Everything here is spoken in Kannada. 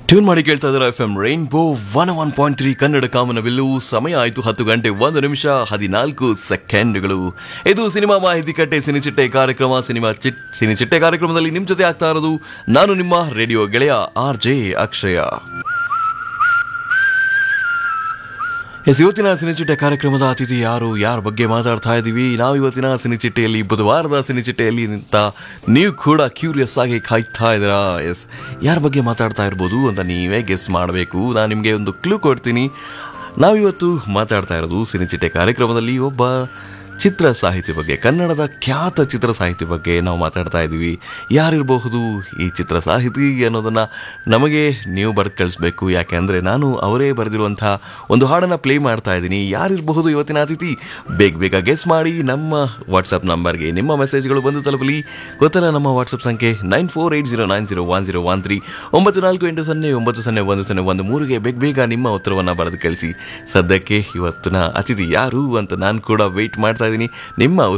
ಟ್ಯೂನ್ ಮಾಡಿ ಕೇಳ್ತಾ ಇದ್ದಾರೆ F M rainbow one one point three Kannada ಕಾಮನಬಿಲ್ಲು ಸಮಯ ಆಯಿತು ಹತ್ತು ಗಂಟೆ ಒಂದು ನಿಮಿಷ ಹದಿನಾಲ್ಕು ಸೆಕೆಂಡ್ಗಳು ಇದು ಸಿನಿಮಾ ಮಾಹಿತಿ ಕಟ್ಟೆ ಸಿನಿಚಿಟ್ಟೆ ಕಾರ್ಯಕ್ರಮ ಸಿನಿಮಾ ಚಿಟ್ ಸಿನಿಚಿಟ್ಟೆ ಕಾರ್ಯಕ್ರಮದಲ್ಲಿ ನಿಮ್ಮ ಜೊತೆ ಆಗ್ತಾ ಇರೋದು ನಾನು ನಿಮ್ಮ ರೇಡಿಯೋ ಗೆಳೆಯ ಆರ್ ಜೆ ಅಕ್ಷಯ ಎಸ್ ಇವತ್ತಿನ ಸಿನಿಚಿಟ್ಟೆ ಕಾರ್ಯಕ್ರಮದ ಅತಿಥಿ ಯಾರು ಯಾರ ಬಗ್ಗೆ ಮಾತಾಡ್ತಾ ಇದ್ದೀವಿ ನಾವು ಇವತ್ತಿನ ಸಿನಿಚಿಟ್ಟೆಯಲ್ಲಿ ಬುಧವಾರದ ಸಿನಿಚಿಟ್ಟೆಯಲ್ಲಿ ಅಂತ ನೀವು ಕೂಡ ಕ್ಯೂರಿಯಸ್ ಆಗಿ ಕಾಯ್ತಾ ಇದ್ದೀರಾ ಎಸ್ ಯಾರ ಬಗ್ಗೆ ಮಾತಾಡ್ತಾ ಇರ್ಬೋದು ಅಂತ ನೀವೇ ಗೆಸ್ ಮಾಡಬೇಕು ನಾನು ನಿಮಗೆ ಒಂದು ಕ್ಲೂ ಕೊಡ್ತೀನಿ ನಾವಿವತ್ತು ಮಾತಾಡ್ತಾ ಇರೋದು ಸಿನಿಚಿಟ್ಟೆ ಕಾರ್ಯಕ್ರಮದಲ್ಲಿ ಒಬ್ಬ ಚಿತ್ರ ಸಾಹಿತ್ಯ ಬಗ್ಗೆ ಕನ್ನಡದ ಖ್ಯಾತ ಚಿತ್ರ ಸಾಹಿತ್ಯ ಬಗ್ಗೆ ನಾವು ಮಾತಾಡ್ತಾ ಇದ್ದೀವಿ ಯಾರಿರಬಹುದು ಈ ಚಿತ್ರ ಸಾಹಿತಿ ಅನ್ನೋದನ್ನು ನಮಗೆ ನೀವು ಬರೆದು ಕಳಿಸ್ಬೇಕು ಯಾಕೆಂದರೆ ನಾನು ಅವರೇ ಬರೆದಿರುವಂಥ ಒಂದು ಹಾಡನ್ನು ಪ್ಲೇ ಮಾಡ್ತಾ ಇದ್ದೀನಿ ಯಾರಿರಬಹುದು ಇವತ್ತಿನ ಅತಿಥಿ ಬೇಗ ಬೇಗ ಗೆಸ್ ಮಾಡಿ ನಮ್ಮ ವಾಟ್ಸಪ್ ನಂಬರ್ಗೆ ನಿಮ್ಮ ಮೆಸೇಜ್ಗಳು ಬಂದು ತಲುಪಲಿ ಗೊತ್ತಲ್ಲ ನಮ್ಮ ವಾಟ್ಸಪ್ ಸಂಖ್ಯೆ nine four eight zero nine zero one zero one three ಒಂಬತ್ತು ನಾಲ್ಕು ಎಂಟು ಸೊನ್ನೆ ಒಂಬತ್ತು ಸೊನ್ನೆ ಒಂದು ಸೊನ್ನೆ ಒಂದು ಮೂರಿಗೆ ಬೇಗ ಬೇಗ ನಿಮ್ಮ ಉತ್ತರವನ್ನು ಬರೆದು ಕಳಿಸಿ ಸದ್ಯಕ್ಕೆ ಇವತ್ತಿನ ಅತಿಥಿ ಯಾರು ಅಂತ ನಾನು ಕೂಡ ವೆಯ್ಟ್ ಮಾಡ್ತಾ ಇದ್ದೀನಿ ನಿಮ್ಮ